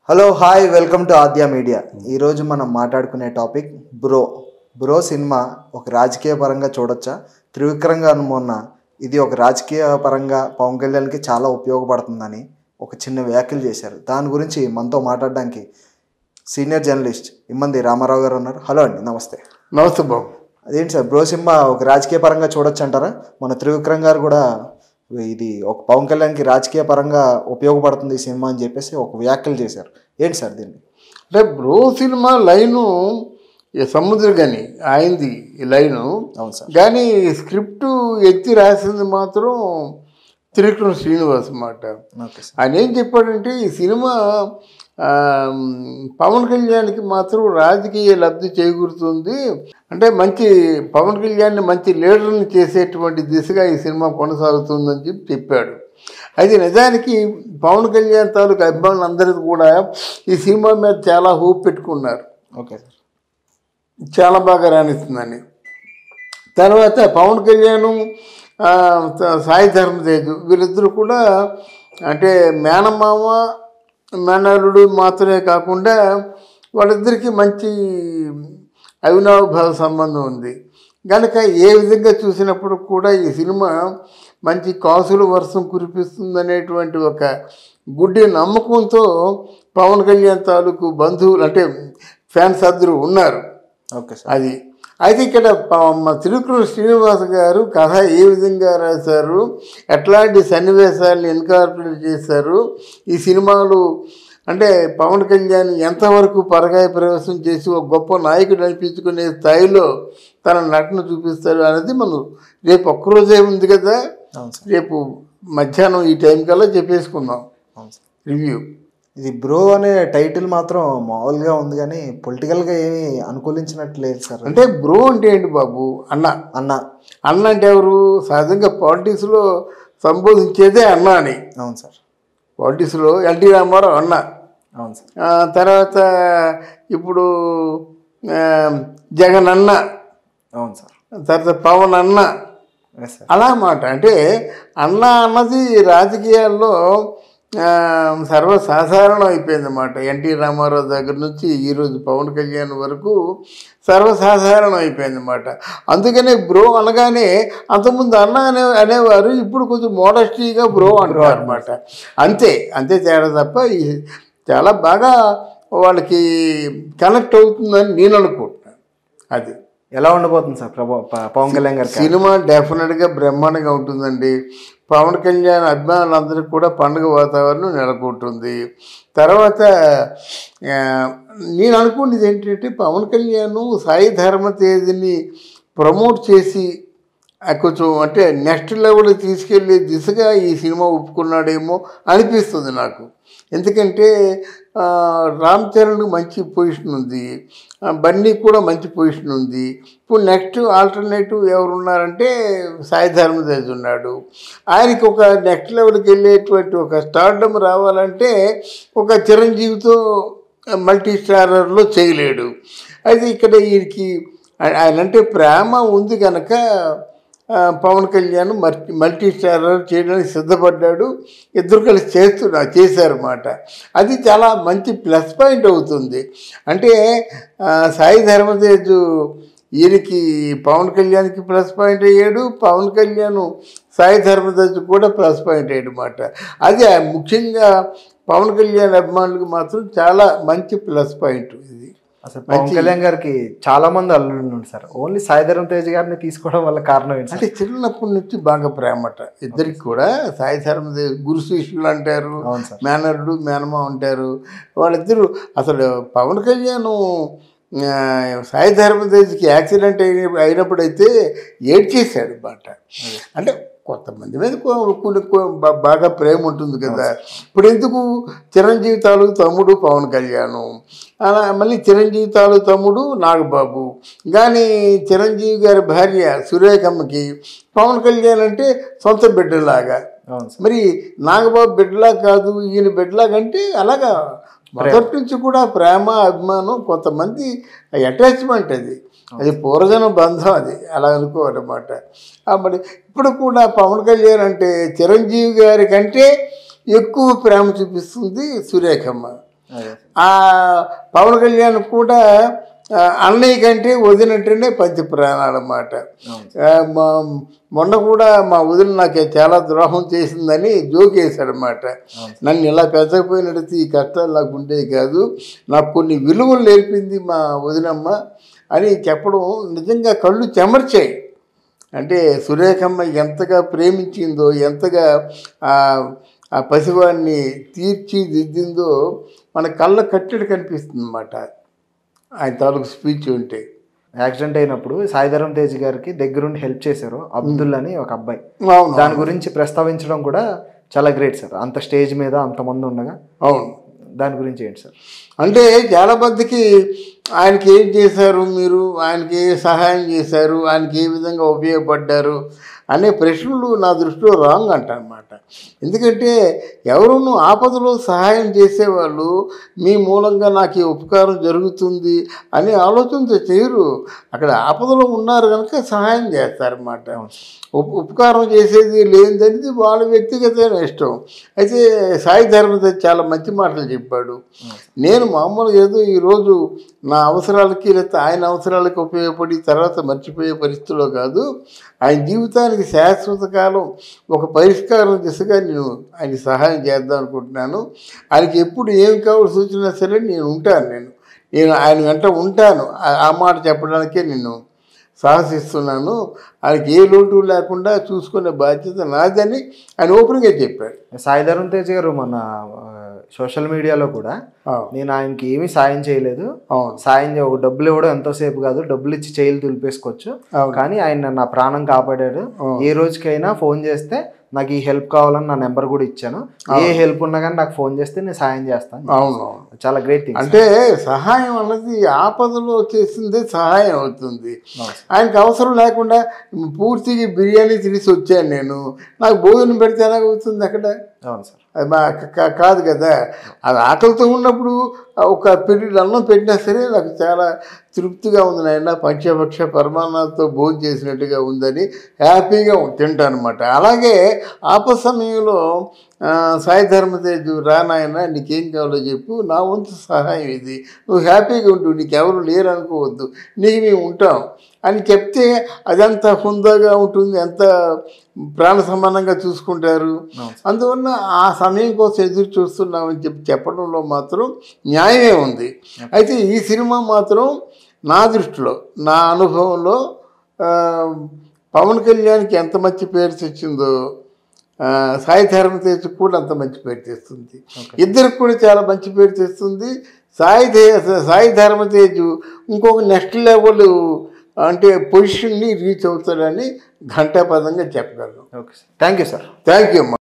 Hello hi welcome to Aadya media ఈరోజు మనం మాట్లాడుకునే టాపిక్ బ్రో బ్రో సినిమా ఒక రాజకీయ పరంగా చూడొచ్చా త్రివిక్రమ్ గారు మొన్న ఇది ఒక రాజకీయ పరంగా పవన్ కళ్యాణ్కి చాలా ఉపయోగపడుతుందని ఒక చిన్న వ్యాఖ్యలు చేశారు దాని గురించి మనతో మాట్లాడడానికి సీనియర్ జర్నలిస్ట్ ఇమ్మంది రామారావు గారు ఉన్నారు హలో అండి నమస్తే నమస్తే బాబు అదేంటి సార్ బ్రో సినిమా ఒక రాజకీయ పరంగా చూడొచ్చు అంటారా మన త్రివిక్రమ్ గారు కూడా ఇది ఒక పవన్ కళ్యాణ్కి రాజకీయ పరంగా ఉపయోగపడుతుంది ఈ సినిమా అని చెప్పేసి ఒక వ్యాఖ్యలు చేశారు ఏంటి సార్ దీన్ని అంటే బ్రో సినిమా లైను ఈ సముద్రగని ఆయింది ఈ లైను అవును సార్ కానీ స్క్రిప్ట్ ఎత్తి రాసింది మాత్రం త్రివిక్రమ్ శ్రీనివాస్ అన్నమాట ఓకే సార్ ఆయన ఏం చెప్పాడంటే ఈ సినిమా ఆ, పవన్ కళ్యాణ్కి మాత్రం రాజకీయ లబ్ధి చేకూరుతుంది అంటే మంచి పవన్ కళ్యాణ్ని మంచి లీడర్ని చేసేటువంటి దిశగా ఈ సినిమా కొనసాగుతుందని చెప్పి చెప్పాడు అయితే నిజానికి పవన్ కళ్యాణ్ తాలూకు అభిమానులు అందరికీ కూడా ఈ సినిమా మీద చాలా హోప్ పెట్టుకున్నారు ఓకే సార్ చాలా బాగా రాణిస్తుందని తర్వాత పవన్ కళ్యాణ్ ఆ, స- సాయి ధర్మతేజ్ వీళ్ళిద్దరూ కూడా అంటే మేనమామ మేనల్లుడు మాత్రమే కాకుండా వాళ్ళిద్దరికీ మంచి అవినాభావ సంబంధం ఉంది కనుక ఏ విధంగా చూసినప్పుడు కూడా ఈ సినిమా మంచి కాసుల వర్షం కురిపిస్తుందనేటువంటి ఒక గుడ్డి నమ్మకంతో పవన్ కళ్యాణ్ తాలూకు బంధువులు అంటే ఫ్యాన్స్ అందరూ ఉన్నారు ఓకే సార్ అది అయితే ఇక్కడ ప- మా త్రివిక్రమ శ్రీనివాస్ గారు కథ ఏ విధంగా రాశారు ఎట్లాంటి సన్నివేశాలను ఇన్కార్పొరేట్ చేశారు ఈ సినిమాలు అంటే పవన్ కళ్యాణ్ ఎంతవరకు పరగాయ ప్రవేశం చేసి ఒక గొప్ప నాయకుడు అనిపించుకునే స్థాయిలో తన నటన చూపిస్తారు అనేది మనం రేపు ఒక్కరోజే ఉంది కదా అవును సార్ రేపు మధ్యాహ్నం ఈ టైం కల్లా చెప్పేసుకుందాం అవును సార్ రివ్యూ ఇది బ్రో అనే టైటిల్ మాత్రం మామూలుగా ఉంది కానీ పొలిటికల్గా ఏమీ అనుకూలించినట్టు లేదు సార్ అంటే బ్రో అంటే ఏంటి బాబు అన్న అన్న అన్న అంటే ఎవరు సహజంగా పాలిటిక్స్లో సంబోధించేదే అన్న అని అవును సార్ పాలిటిక్స్లో ఎన్టీ రామారావు అన్న అవును సార్ ఆ, తర్వాత ఇప్పుడు ఆ, జగన్ అన్న అవును సార్ తర్వాత పవన్ అన్న ఎస్ సార్ అలా మాట అంటే అన్న అన్నది రాజకీయాల్లో ఆ, సర్వసాధారణం అయిపోయింది అన్నమాట ఎన్టీ రామారావు దగ్గర నుంచి ఈరోజు పవన్ కళ్యాణ్ వరకు సర్వసాధారణం అయిపోయింది అన్నమాట అందుకనే బ్రో అనగానే అంతకుముందు అన్న అనే అనేవారు ఇప్పుడు కొంచెం మోడస్టీగా బ్రో అంటారు అనమాట అంతే అంతే తేడా తప్ప ఈ చాలా బాగా వాళ్ళకి కనెక్ట్ అవుతుందని నేను అనుకుంటున్నాను అది ఎలా ఉండబోతుంది సార్ ప్రభా ప- పవన్ కళ్యాణ్ గారికి సినిమా డెఫినెట్గా బ్రహ్మాండంగా ఉంటుందండి పవన్ కళ్యాణ్ అభిమానులందరికీ కూడా పండుగ వాతావరణం నెలకొంటుంది తర్వాత ఆ, నేను అనుకునేది ఏంటంటే పవన్ కళ్యాణ్ సాయి ధర్మ తేదీని ప్రమోట్ చేసి ఆ కొంచెం అంటే నెక్స్ట్ లెవెల్ తీసుకెళ్ళే దిశగా ఈ సినిమా ఒప్పుకున్నాడేమో అనిపిస్తుంది నాకు ఎందుకంటే ఆ, రామ్ చరణ్కి మంచి పొజిషన్ ఉంది ఆ, బన్నీకి కూడా మంచి పొజిషన్ ఉంది ఇప్పుడు నెక్స్ట్ ఆల్టర్నేటివ్ ఎవరు ఉన్నారంటే సాయి ధర్మతేజ్ ఉన్నాడు ఆయనకి ఒక నెక్స్ట్ లెవెల్కి వెళ్ళేటువంటి ఒక స్టార్డమ్ రావాలంటే ఒక చిరంజీవితో మల్టీ స్టారర్లో చేయలేడు అయితే ఇక్కడ ఈయనకి ఆ- ఆయనంటే ప్రేమ ఉంది కనుక ఆ, Pawan Kalyan multi multi starrer చేయడానికి సిద్ధపడ్డాడు ఇద్దరు కలిసి చేస్తున్నా చేశారన్నమాట అది చాలా మంచి ప్లస్ పాయింట్ అవుతుంది అంటే ఆ, సాయి ధర్మతేజ్ ఈయనకి పవన్ కళ్యాణ్కి ప్లస్ పాయింట్ అయ్యాడు పవన్ కళ్యాణ్ సాయి ధర్మతేజ్ కూడా ప్లస్ పాయింట్ అయ్యాడు అనమాట అది ఆ ముఖ్యంగా పవన్ కళ్యాణ్ అభిమానులకు మాత్రం చాలా మంచి ప్లస్ పాయింట్ ఇది అసలు పవన్ కళ్యాణ్ గారికి చాలా మంది అల్లుడు ఉన్నారు సార్ ఓన్లీ సాయిధరం తేజ్ గారిని తీసుకోవడం వల్ల కారణం ఏంటి సార్ అంటే చిన్నప్పటి నుంచి బాగా ప్రేమట ఇద్దరికి కూడా సాయి ధర్మదే గురు శిష్యులు అంటారు అవును సార్ మేనరుడు మేనమా ఉంటారు వాళ్ళిద్దరూ అసలు పవన్ కళ్యాణ్ ఆ, సాయి ధర్మదేజ్కి యాక్సిడెంట్ అయిన అయినప్పుడైతే ఏడ్చేశాడు బాట అంటే కొంతమంది మీద కొ- కొన్ని కొ- బా- బాగా ప్రేమ ఉంటుంది కదా ఇప్పుడు ఎందుకు చిరంజీవి తాలూకు తమ్ముడు పవన్ కళ్యాణ్ అలా మళ్ళీ చిరంజీవి తాలూకు తమ్ముడు నాగబాబు కానీ చిరంజీవి గారి భార్య సురేఖమ్మకి పవన్ కళ్యాణ్ అంటే సొంత బిడ్డలాగా అవును సార్ మరి నాగబాబు బిడ్డలా కాదు ఈయన బిడ్డలా కంటే అలాగా మొదటి నుంచి కూడా ప్రేమ అభిమానం కొంతమంది అటాచ్మెంట్ అది అది పూర్వజన బంధం అది అలా అనుకోవాలన్నమాట ఆ మరి ఇప్పుడు కూడా పవన్ కళ్యాణ్ అంటే చిరంజీవి గారి కంటే ఎక్కువ ప్రేమ చూపిస్తుంది సురేఖమ్మ అదే ఆ పవన్ కళ్యాణ్ కూడా ఆ, అన్నయ్య కంటే వదినంటేనే పంచి ప్రాణాలు అన్నమాట అవును ఆ, మా- మొన్న కూడా మా వదిన నాకు చాలా ద్రోహం చేసిందని జోకేశాడనమాట నన్ను ఇలా పెంచకపోయినట్టు ఈ కష్టాలు నాకు ఉండేవి కాదు నాకు కొన్ని విలువలు నేర్పింది మా వదినమ్మ అని చెప్పడం నిజంగా కళ్ళు చెమర్చాయి అంటే సురేఖమ్మ ఎంతగా ప్రేమించిందో ఎంతగా ఆ ఆ పసివాడిని తీర్చిదిద్దిందో మన కళ్ళ కట్టడి కనిపిస్తుంది అన్నమాట ఆయన తాలూకు స్పీచ్ ఉంటే యాక్సిడెంట్ అయినప్పుడు సాయిధరం తేజ్ గారికి దగ్గరుండి హెల్ప్ చేశారు అబ్దుల్ అని ఒక అబ్బాయి అవును దాని గురించి ప్రస్తావించడం కూడా చాలా గ్రేట్ సార్ అంత స్టేజ్ మీద అంతమంది ఉండగా అవును దాని గురించి ఏంటి సార్ అంటే చాలా మందికి ఆయనకి ఏం చేశారు మీరు ఆయనకి ఏ సహాయం చేశారు ఆయనకి ఏ విధంగా ఉపయోగపడ్డారు అనే ప్రశ్నలు నా దృష్టిలో రాంగ్ అంట అనమాట ఎందుకంటే ఎవరును ఆపదలో సహాయం చేసేవాళ్ళు మీ మూలంగా నాకు ఈ ఉపకారం జరుగుతుంది అనే ఆలోచనతో చేయరు అక్కడ ఆపదలో ఉన్నారు కనుక సహాయం చేస్తారన్నమాట ఉప్ ఉపకారం చేసేది లేనిదనేది వాళ్ళ వ్యక్తిగతమైన ఇష్టం అయితే సాయి ధర్మత చాలా మంచి మాటలు చెప్పాడు నేను మామూలుగా ఏదో ఈరోజు నా అవసరాలకి లేకపోతే ఆయన అవసరాలకి ఉపయోగపడి తర్వాత మర్చిపోయే పరిస్థితిలో కాదు ఆయన జీవితానికి శాశ్వత కాలం ఒక పరిష్కారం దిశగా నేను ఆయన సహాయం చేద్దాం అనుకుంటున్నాను ఆయనకి ఎప్పుడు ఏం కావాల్సి వచ్చినా సరే నేను ఉంటాను నేను నేను ఆయన వెంట ఉంటాను ఆ- ఆ మాట చెప్పడానికే నేను సాహసిస్తున్నాను ఆయనకి ఏ లోటు లేకుండా చూసుకునే బాధ్యత నాదని ఆయన ఓపెన్గా చెప్పాడు సాయిధరం తేజ్ గారు మన సోషల్ మీడియాలో కూడా అవును నేను ఆయనకి ఏమీ సాయం చేయలేదు అవును సాయం చే- ఒక డబ్బులు ఇవ్వడం ఎంతోసేపు కాదు డబ్బులు ఇచ్చి చేయలు దులిపేసుకోవచ్చు అవును. కానీ ఆయన నా ప్రాణం కాపాడాడు ఏ రోజుకైనా ఫోన్ చేస్తే నాకు ఈ హెల్ప్ కావాలని నా నెంబర్ కూడా ఇచ్చాను ఏ హెల్ప్ ఉన్నా కానీ నాకు ఫోన్ చేస్తే నేను సాయం చేస్తాను అవును అవును చాలా గ్రేట్ థింగ్ అంటే సహాయం అన్నది ఆపదలో చేసిందే సహాయం అవుతుంది ఆయనకు అవసరం లేకుండా పూర్తిగా బిర్యానీ తినేసి వచ్చాను నేను నాకు భోజనం పెడితే ఎలాగవుతుంది అక్కడ అవును సార్ అది మా క- క- కాదు కదా అది ఆకలితో ఉన్నప్పుడు ఒక పిల్లలు అన్నం పెట్టినా సరే నాకు చాలా తృప్తిగా ఉంది నాయన పంచభక్ష పరమాన్నాలతో భోజనం చేసినట్టుగా ఉందని హ్యాపీగా తింటాను అనమాట అలాగే ఆప సమయంలో ఆ, సాయి ధర్మతేజు రా నాయన నీకేం కావాలో చెప్పు నా వంతు సహాయం ఇది నువ్వు హ్యాపీగా ఉంటు నీకు ఎవరు లేరు అనుకోవద్దు నీకు మేము ఉంటాం అని చెప్తే అదంతా హుందాగా ఉంటుంది ఎంత ప్రాణ సమానంగా చూసుకుంటారు అందువల్ల ఆ సమయం కోసం ఎదురు చూస్తున్నామని చెప్పి చెప్పడంలో మాత్రం న్యాయమే ఉంది అయితే ఈ సినిమా మాత్రం నా దృష్టిలో నా అనుభవంలో ఆ, పవన్ కళ్యాణ్కి ఎంత మంచి పేరు తెచ్చిందో ఆ, సాయి ధర్మతేజ్ కూడా అంత మంచి పేరు తెస్తుంది ఇద్దరికి కూడా చాలా మంచి పేరు తెస్తుంది సాయి దే సాయి ధర్మతేజ్ ఇంకొక నెక్స్ట్ లెవెల్ అంటే పొజిషన్ని రీచ్ అవుతాడని ఘంటాపదంగా చెప్పగలను okay sir thank you sir thank you అమ్మా